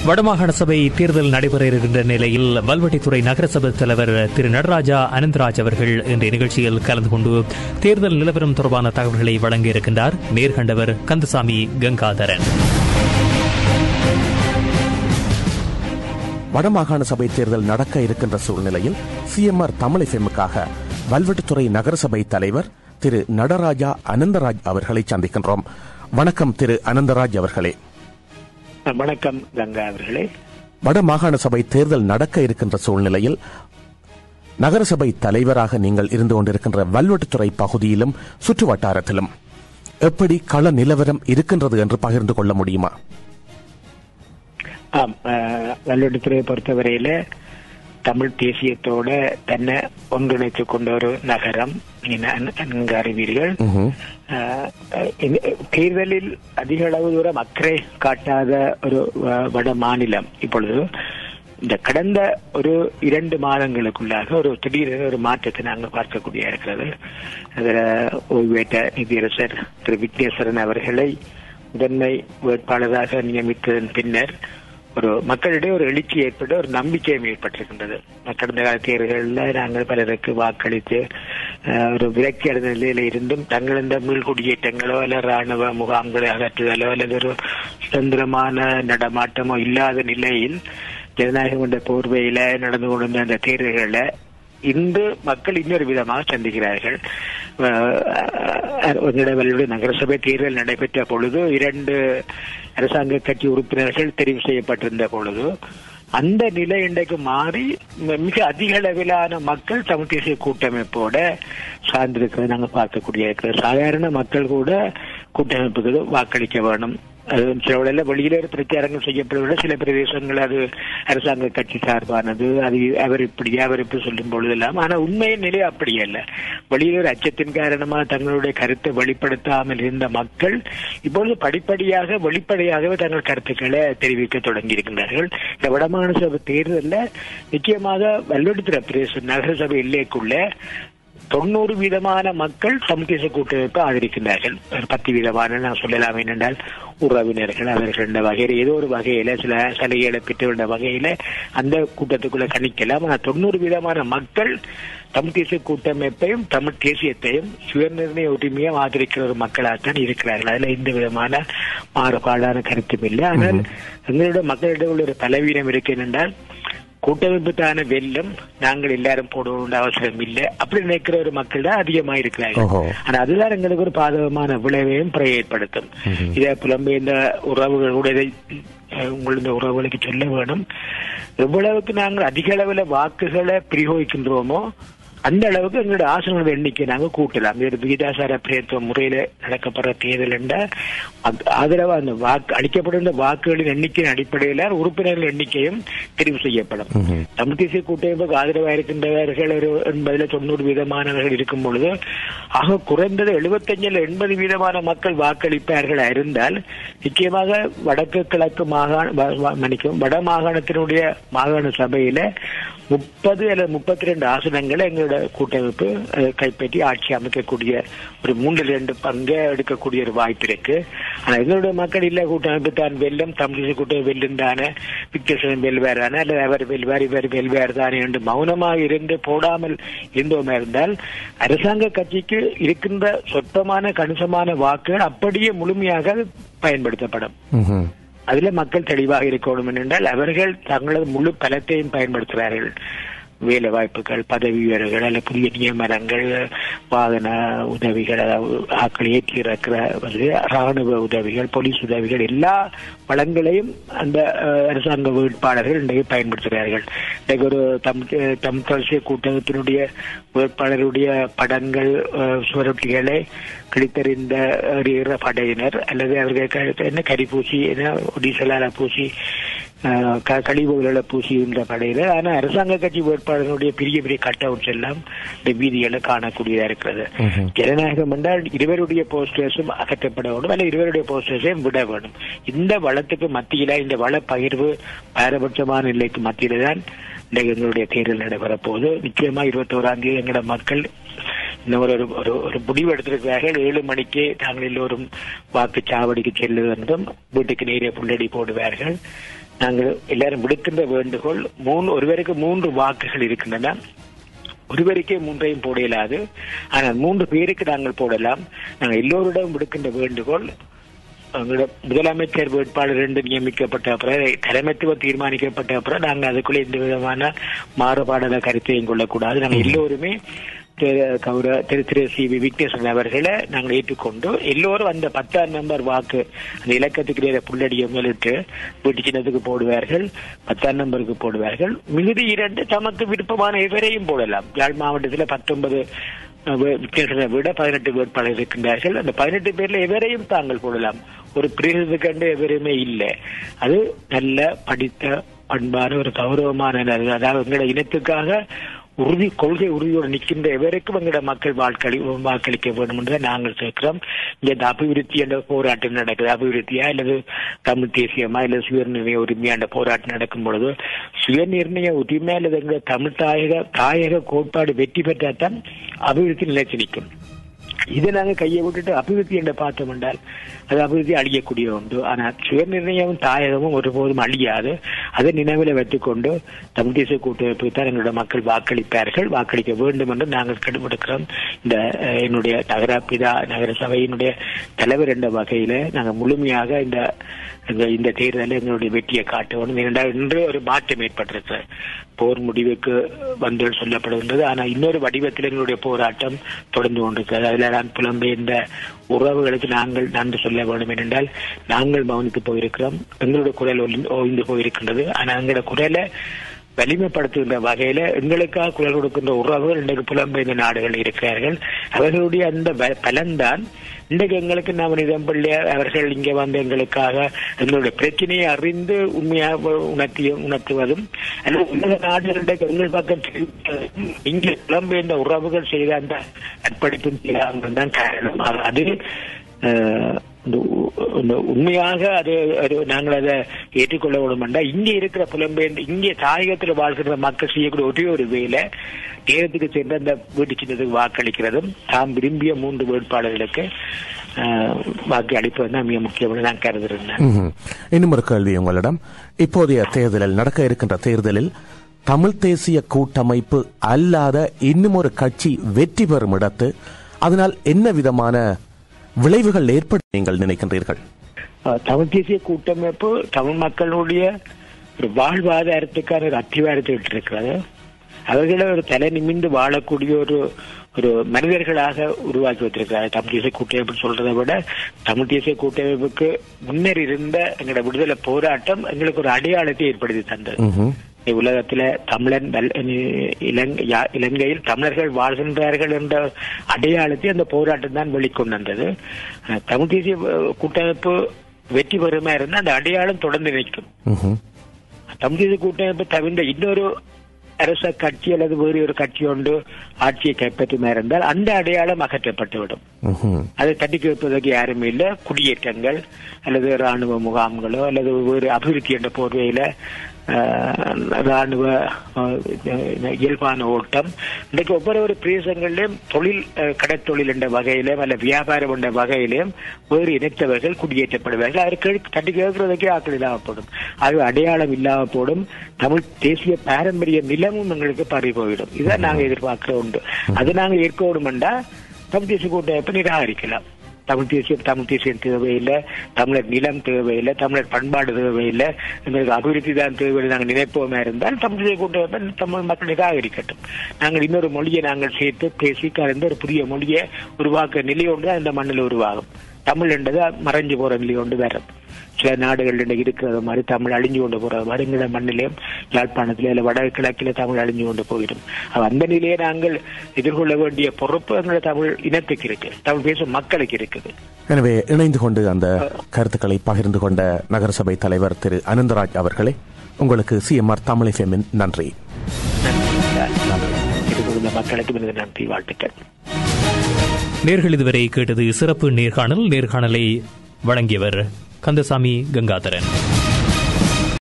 வடமாகாண சபை தேர்தல் நடைபெற இருக்கின்ற நிலையில் வல்வெட்டித்துறை நகரசபை தலைவர் திரு நடராஜா அனந்தராஜ் அவர்கள் இன்றைய நிகழ்ச்சியில் கலந்து கொண்டு தேர்தல் நிலவரம் தொடர்பான தகவல்களை வழங்க இருக்கின்றார் நேர்கண்டவர் கந்தசாமி கங்காதரன் வடமாகாண சபை தேர்தல் நடக்க இருக்கின்ற சூழ்நிலையில் சிஎம்ஆர் தமிழ் எஃப்எம்முக்காக வல்வெட்டுத்துறை நகரசபை தலைவர் திரு நடராஜா அனந்தராஜ் அவர்களை சந்திக்கின்றோம் வணக்கம் திரு அனந்தராஜ் அவர்களே வணக்கம் கங்கா அவர்களே வடமாகாண சபை தேர்தல் நடக்க இருக்கின்ற சூழ்நிலையில் நகரசபை தலைவராக நீங்கள் இருந்து கொண்டிருக்கின்ற வல்வெட்டுத்துறை பகுதியிலும் சுற்று வட்டாரத்திலும் எப்படி கள நிலவரம் இருக்கின்றது என்று பகிர்ந்து கொள்ள முடியுமா ஆம் வல்லுவட்டுத்துறையை பொறுத்தவரையில தமிழ் தேசியத்தோட தன்னை ஒன்றிணைத்துக் கொண்ட ஒரு நகரம் நீங்க நன்கு அறிவீர்கள் ம்ஹும். ஆஹ், இந்த தேர்தலில் அதிக அளவு தூரம் அக்கறை காட்டாத ஒரு வ- வட மாநிலம் இப்பொழுது இந்த கடந்த ஒரு இரண்டு மாதங்களுக்குள்ளாக ஒரு திடீரென ஒரு மாற்றத்தை நாங்கள் பார்க்கக்கூடிய இருக்கிறது அதில் ஓய்வேட்ட நிதியரசர் திரு விக்னேஸ்வரன் அவர்களை முதன்மை வேட்பாளராக நியமித்ததன் பின்னர் ஒரு மக்களிடையே ஒரு எழுச்சி ஏற்பட்டு ஒரு நம்பிக்கையும் ஏற்பட்டிருக்கின்றது கடந்த கால தேர்தலில் நாங்கள் பலருக்கு வாக்களித்து அஹ், ஒரு விரக்தி அடைந்த நிலையில இருந்தும் தங்கள் இந்த மீள்குடியேற்றங்களோ அல்ல ராணுவ முகாம்களை அகற்றுதலோ அல்லது ஒரு சுதந்திரமான நடமாட்டமோ இல்லாத நிலையில் ஜனநாயகம் என்ற போர்வையில நடந்து கொண்டிருந்த அந்த தேர்தல்களை இன்று மக்கள் இன்னொரு விதமாக சந்திக்கிறார்கள் வல்லுடைய நகரசபை தேர்தல் நடைபெற்ற பொழுது இரண்டு அரசாங்க கட்சி உறுப்பினர்கள் தெரிவு செய்யப்பட்டிருந்த பொழுது அந்த நிலை இன்றைக்கு மாறி ம- மிக அதிக அளவிலான மக்கள் தமிழ் தேசிய கூட்டமைப்போட சார்ந்திருக்கிறத நாங்கள் பார்க்கக்கூடிய இருக்கிறது சாதாரண மக்கள் கூட கூட்டமைப்புக்கு வாக்களிக்க வேணும் அது சில வேளையில வெளியில ஒரு பிரச்சாரங்கள் செய்யப்படுவதை சில பிரதேசங்கள் அது அரசாங்க கட்சி சார்பானது அது அவர் இப்படி அவர் இப்படி சொல்லும் பொழுதெல்லாம் ஆனா உண்மையின் நிலை அப்படி அல்ல வெளியில ஒரு அச்சத்தின் காரணமாக தங்களுடைய கருத்தை வெளிப்படுத்தாமல் இருந்த மக்கள் இப்பொழுது படிப்படியாக வெளிப்படையாகவே தங்கள் கருத்துக்களை தெரிவிக்க தொடங்கி இருக்கின்றார்கள் இந்த வடமாகாண சபை தேர்தலில் நிச்சயமாக வல்லுவட்டுத்துறை பிரதேச நகரசபை எல்லைக்குள்ள தொண்ணூறு வீதமான மக்கள் தமிழ் தேச கூட்டமைப்பை ஆதரிக்கின்றார்கள் ஒரு பத்து வீதமான நான் சொல்லலாம் என்னென்றால் உறவினர்கள் அவர்கள் இந்த வகையில் ஏதோ ஒரு வகையில சில சலுகைகளை பெற்றுள்ள வகையில அந்த கூட்டத்துக்குள்ள கணிக்கலாம் ஆனால் தொண்ணூறு வீதமான மக்கள் தமிழ் தேசிய கூட்டமைப்பையும் தமிழ் தேசியத்தையும் சுயநிர்ணய உரிமையை ஆதரிக்கிற ஒரு மக்களாகத்தான் இருக்கிறார்கள் அதுல எந்த விதமான மாறுபாடான கருத்தும் இல்லை ஆனால் எங்களுடைய மக்களிடம் உள்ள ஒரு பலவீனம் இருக்கு என்னென்றால் கூட்டமைப்பு தானே வெல்லும் நாங்கள் எல்லாரும் போடணும்னு அவசரம் இல்லை அப்படி நினைக்கிற ஒரு மக்கள் தான் அதிகமா இருக்கிறாங்க ஓஹோ. ஆனா அதுதான் எங்களுக்கு ஒரு பாதகமான விளைவையும் பிற ஏற்படுத்தும் இதே புலம்பெயர்ந்த உறவுகள் கூட இதை அஹ், உங்கள் இந்த உறவுகளுக்கு சொல்ல வேணும் எவ்வளவுக்கு நாங்கள் அதிக அளவுல வாக்குகளை பிரயோகிக்கின்றோமோ அந்த அளவுக்கு எங்களுடைய ஆசனங்களோட எண்ணிக்கை நாங்க கூட்டலாம் இது விகிதாசார பிரேத்துவ முறையில நடக்கப்படுற தேர்தல் என்ற ஆதரவு அந்த வாக்கு அளிக்கப்படுகின்ற வாக்குகளின் எண்ணிக்கையின் அடிப்படையில் உறுப்பினர்கள் எண்ணிக்கையும் தெரிவு செய்யப்படும் தமிழ் தேசிய கூட்டமைப்புக்கு ஆதரவாக இருக்கின்றவர்கள் ஒரு எண்பதுல தொண்ணூறு வீதமானவர்கள் இருக்கும் பொழுது ஆக குறைந்தது எழுபத்தஞ்சுல எண்பது வீதமான மக்கள் வாக்களிப்பார்களா இருந்தால் நிச்சயமாக வடக்கு கிழக்கு மாகாண வ- வ- மன்னிக்கவும் வட மாகாணத்தினுடைய மாகாண சபையில முப்பது அல்லது முப்பத்தி ரெண்டு ஆசனங்களை எங்களோட கூட்டமைப்பு அஹ், கைப்பற்றி ஆட்சி அமைக்கக்கூடிய ஒரு மூன்றில் இரண்டு பங்கை எடுக்கக்கூடிய ஒரு வாய்ப்பு இருக்கு ஆனா எங்களுடைய மக்கள் இல்ல கூட்டமைப்பு தான் வெல்லும் தமிழிசை கூட்டமைப்பு வெல்லும் தானே விக்டேஸ்வரன் வெல்வாரான அல்லது அவர் வெல்வார் இவர் வெல்வார் தானே என்று மௌனமாக இருந்து போடாமல் இருந்தோமே இருந்தால் அரசாங்க கட்சிக்கு இருக்கின்ற சொற்பமான கணிசமான வாக்குகள் அப்படியே முழுமையாக பயன்படுத்தப்படும் ம்ஹும். அதுல மக்கள் தெளிவாக இருக்கணும் என்றால் அவர்கள் தங்களது முழு பலத்தையும் பயன்படுத்துகிறார்கள் வேலை வாய்ப்புகள் பதவி உயர்வுகள் அல்ல புதிய நியமனங்கள் வாகன உதவிகள் அதாவது ஆட்கள் ஏற்றி இறக்கிற வந்து ராணுவ உதவிகள் போலீஸ் உதவிகள் எல்லா வளங்களையும் அந்த அஹ், அரசாங்க வேட்பாளர்கள் இன்றைக்கு பயன்படுத்துகிறார்கள் இன்றைக்கு ஒரு தமிழ் தமிழ் தேசிய கூட்டமைப்பினுடைய வேட்பாளருடைய படங்கள் அஹ், சுவரொட்டிகளை கிழித்தறிந்த எறிகிற படையினர் அல்லது அவர்கள் க- என்ன கரிபூசி என்ன டீசலால பூசி அஹ், க- கழிவுகளை பூசியுள்ள படையினர் ஆனா அரசாங்க கட்சி வேட்பாளர்களுடைய பெரிய பெரிய கட் அவுட்ஸ் எல்லாம் இந்த வீதிகளை காணக்கூடியதா இருக்கிறது ஜனநாயகம் என்றால் இருவருடைய போஸ்டர்ஸும் அகற்றப்பட வேண்டும் அல்ல இருவருடைய போஸ்டர்ஸையும் விட வேண்டும் இந்த வளத்துக்கு மத்தியில இந்த வள பகிர்வு பாரபட்சமான நிலைக்கு மத்தியில தான் இன்றைக்கு எங்களுடைய தேர்தல் நடைபெற போகுது நிச்சயமா இருபத்தோராம் தேதி எங்களோட மக்கள் இந்த ஒரு ஒரு- ஒரு ஒரு முடிவு எடுத்திருக்கிறார்கள் ஏழு மணிக்கு தாங்கள் எல்லோரும் வாக்குச்சாவடிக்கு செல்லுவதும் வீட்டுக்கு நேரே புள்ளடி போடுவார்கள் நாங்கள் எல்லாரும் விடுக்கின்ற வேண்டுகோள் மூணு ஒருவருக்கு மூன்று வாக்குகள் இருக்கின்றன ஒருவருக்கே மூன்றையும் போட இயலாது ஆனால் மூன்று பேருக்கு நாங்கள் போடலாம் நாங்கள் எல்லோரிடம் விடுக்கின்ற வேண்டுகோள் எங்களோட முதலமைச்சர் வேட்பாளர் ரெண்டு நியமிக்கப்பட்ட அப்புறம் தலைமைத்துவம் தீர்மானிக்கப்பட்ட அப்புறம் நாங்கள் அதுக்குள்ள எந்த விதமான மாறுபாடான கருத்தையும் கொள்ளக்கூடாது நாங்கள் எல்லோருமே திரு கௌர- திரு திரு சி வி விக்னேஸ்வரன் அவர்களை நாங்கள் ஏற்றுக்கொண்டு எல்லோரும் அந்த பத்தாம் நம்பர் வாக்கு அந்த இலக்கத்துக்கு இடையில புள்ளடியை மேலிட்டு வீட்டு சின்னத்துக்கு போடுவார்கள் பத்தாம் நம்பருக்கு போடுவார்கள் மிகுதி இரண்டு தமக்கு விருப்பமான எவரையும் போடலாம் யாழ் மாவட்டத்தில் பத்தொன்பது விக்னேஸ்வரனை விட பதினெட்டு வேட்பாளர் இருக்கின்றார்கள் அந்த பதினெட்டு பேர்ல எவரையும் தாங்கள் போடலாம் ஒரு பிரிவு கண்டு எவருமே இல்லை அது நல்ல படித்த பண்பான ஒரு கௌரவமான நல்ல- அதாவது எங்களோட இனத்துக்காக உறுதி கொள்கை உறுதியோடு நிற்கின்ற எவருக்கும் எங்களோட மக்கள் வாக்களி வாக்களிக்க வேண்டும் என்று நாங்கள் சேர்க்கிறோம் இங்க இந்த அபிவிருத்தி என்ற போராட்டம் நடக்குது அபிவிருத்தியா அல்லது தமிழ் தேசியமா அல்லது சுயநிர்ணய உரிமையா என்ற போராட்டம் நடக்கும் பொழுது சுயநிர்ணய உரிமை அல்லது எங்களோட தமிழ் தாயக தாயக கோட்பாடு வெற்றி பெற்றால்தான் அபிவிருத்தி நிலைச்சு நிற்கும் இதை நாங்க கையை விட்டுட்டு அபிவிருத்தி என்று பார்த்தோம் என்றால் அது அபிவிருத்தி அழியக்கூடிய ஒன்று ஆனால் சுயநிர்ணயமும் தாயகமும் ஒருபோதும் அழியாது அதை நினைவில் வைத்துக்கொண்டு தமிழ் தேசிய கூட்டமைப்பு தான் எங்களோட மக்கள் வாக்களிப்பார்கள் வாக்களிக்க வேண்டும் என்று நாங்கள் கடுபடுக்கிறோம் இந்த அஹ், என்னுடைய நகர பிதா நகர சபையினுடைய தலைவர் என்ற வகையில நாங்கள் முழுமையாக இந்த இந்த- இந்த தேர்தலில் எங்களுடைய வெற்றியை காட்டணும் ஏனென்றால் இன்று ஒரு மாற்றம் ஏற்பட்டிருக்கு போர் முடிவுக்கு வந்து சொல்லப்படுகின்றது ஆனால் இன்னொரு வடிவத்தில் எங்களுடைய போராட்டம் தொடர்ந்து கொண்டிருக்கிறது அதில் நான் புலம்பெயர்ந்த உறவுகளுக்கு நாங்கள் நன்றி சொல்ல வேண்டும் ஏனென்றால் நாங்கள் மௌனித்து போயிருக்கிறோம் எங்களுடைய குரல் ஒலி- ஓய்ந்து போயிருக்கின்றது ஆனால் எங்களுடைய குரலை வலிமைப்படுத்துகின்ற வகையில எங்களுக்காக குரல் கொடுக்கின்ற உறவுகள் இன்றைக்கு புலம்பெயர்ந்த நாடுகள் இருக்கிறார்கள் அவர்களுடைய அந்த ப- பலன்தான் இன்றைக்கு எங்களுக்கு நாம் நிதம்பிள்ளை அவர்கள் இங்கே வந்து எங்களுக்காக எங்களுடைய பிரச்சனையை அறிந்து உண்மையாக உணர்த்தி உணர்த்துவதும் அல்லது உலக நாடுகளுடைய எங்கள் பக்கம் திரும்புவதும் இங்கே புலம்பெயர்ந்த உறவுகள் செய்த அந்த அர்ப்பணிப்பும் செய்யாமல் தான் காரணம் அது- அது அஹ், இந்த உ- இந்த உண்மையாக அது அது நாங்கள் அதை ஏற்றுக்கொள்ள வேண்டுமெண்டா இங்கே இருக்கிற புலம்பெயர்ந்து இங்கே தாயகத்தில் வாழ்கிற மக்கள் செய்யக்கூடிய ஒரே ஒரு வேலை நேரத்துக்கு சென்று அந்த வீட்டு சின்னத்துக்கு வாக்களிக்கிறதும் தாம் விரும்பிய மூன்று வேட்பாளர்களுக்கு அஹ், வாக்கு அளிப்பது தான் மிக முக்கியம் நான் கருதுகிறேன் ம்ஹும். இன்னும் ஒரு கேள்வி உங்களிடம் இப்போதைய தேர்தலில் நடக்க இருக்கின்ற தேர்தலில் தமிழ் தேசிய கூட்டமைப்பு அல்லாத இன்னும் ஒரு கட்சி வெற்றி பெறும் இடத்து அதனால் என்ன விதமான விளைவுகள் ஏற்படும் நீங்கள் நினைக்கின்றீர்கள் அஹ், தமிழ் தேசிய கூட்டமைப்பு தமிழ் மக்களுடைய ஒரு வாழ்வாதாரத்துக்கான ஒரு அத்திவாரத்தை விட்டிருக்கிறது அவர்களை ஒரு தலை நிமிந்து வாழக்கூடிய ஒரு ஒரு மனிதர்களாக உருவாக்கி வைத்திருக்கிறார் தமிழ் தேசிய கூட்டமைப்பு சொல்றதை விட தமிழ் தேசிய கூட்டமைப்புக்கு முன்னர் இருந்த எங்களோட விடுதலை போராட்டம் எங்களுக்கு ஒரு அடையாளத்தை ஏற்படுத்தி தந்தது ம்ஹும். உலகத்தில தமிழன் வல்- இலங்கை யா- இலங்கையில் தமிழர்கள் வாழ்கின்றார்கள் என்ற அடையாளத்தை அந்த போராட்டம் தான் வெளிக்கொண்டு வந்தது அஹ் தமிழ் தேசிய அஹ், கூட்டமைப்பு வெற்றி பெறுமா இருந்தால் அந்த அடையாளம் தொடர்ந்து நிற்கும் ம்ஹும். தமிழ் தேசிய கூட்டமைப்பு தவிர்ந்த இன்னொரு அரச கட்சி அல்லது வேறு ஒரு கட்சி ஒன்று ஆட்சியை கைப்பற்றுமா இருந்தால் அந்த அடையாளம் அகற்றப்பட்டுவிடும் ம்ஹும். அதை தட்டி கேட்பதற்கு யாருமே இல்லை குடியேற்றங்கள் அல்லது ராணுவ முகாம்களோ அல்லது வேறு அபிவிருத்தி என்ற போர்வையில ஆஹ், ராணுவ ஆஹ், இயல்பான ஓட்டம் இன்றைக்கு ஒவ்வொரு ஒரு பிரதேசங்களிலும் தொழில் ஆஹ், கடற்தொழில் என்ற வகையிலும் அல்ல வியாபாரம் என்ற வகையிலும் வேறு இணைத்தவர்கள் குடியேற்றப்படுவார்கள் அதற்கு தட்டி கேட்கறதுக்கே ஆக்கள் இல்லாமல் போடும் அது அடையாளம் இல்லாமல் போடும் தமிழ் தேசிய பாரம்பரிய நிலமும் எங்களுக்கு பறி போயிடும் இதான் நாங்க எதிர்பார்க்கிற உண்டு அது நாங்க ஏற்க வேண்டுமெண்டா தமிழ் தேசிய கூட்டமைப்பை நிராகரிக்கலாம் தமிழ் தேசியம் தமிழ் தேசியம் தேவையில்லை தமிழர் நிலம் தேவையில்லை தமிழர் பண்பாடு தேவையில்லை எங்களுக்கு அபிவிருத்தி தான் தேவையில்லை நாங்கள் நினைப்போமா இருந்தால் தமிழ் தேசிய கூட்டமைப்பை தமிழ் மக்கள் நிராகரிக்கட்டும் நாங்கள் இன்னொரு மொழியை நாங்கள் சேர்த்து பேசி கலந்து ஒரு புதிய மொழியை உருவாக்க நிலை ஒன்று தான் இந்த மண்ணில் உருவாகும் தமிழ் என்றது மறைஞ்சு போற நிலை ஒன்று வேற சில நாடுகள் இருக்கிறது மாதிரி தமிழ் அழிஞ்சு கொண்டு போறது மாதிரி எங்கள மண்ணிலையும் யாழ்ப்பாணத்திலே இல்ல வடகிழக்கில தமிழ் அழிஞ்சு கொண்டு போயிடும் அப்ப அந்த நிலையை நாங்கள் எதிர்கொள்ள வேண்டிய பொறுப்பு எங்களோட தமிழ் இனத்துக்கு இருக்கு தமிழ் பேசும் மக்களுக்கு இருக்குது எனவே இணைந்து கொண்டு அந்த கருத்துக்களை பகிர்ந்து கொண்ட நகரசபை தலைவர் திரு அனந்தராஜ் அவர்களே உங்களுக்கு சிஎம்ஆர் தமிழ் எஃப்எம்மின் நன்றி இது இந்த மக்களுக்கு மிக நன்றி வாழ்த்துக்கள் நேர்கள் இதுவரை கேட்டது சிறப்பு நேர்காணல் நேர்காணலை வழங்கியவர் கந்தசாமி கங்காதரன்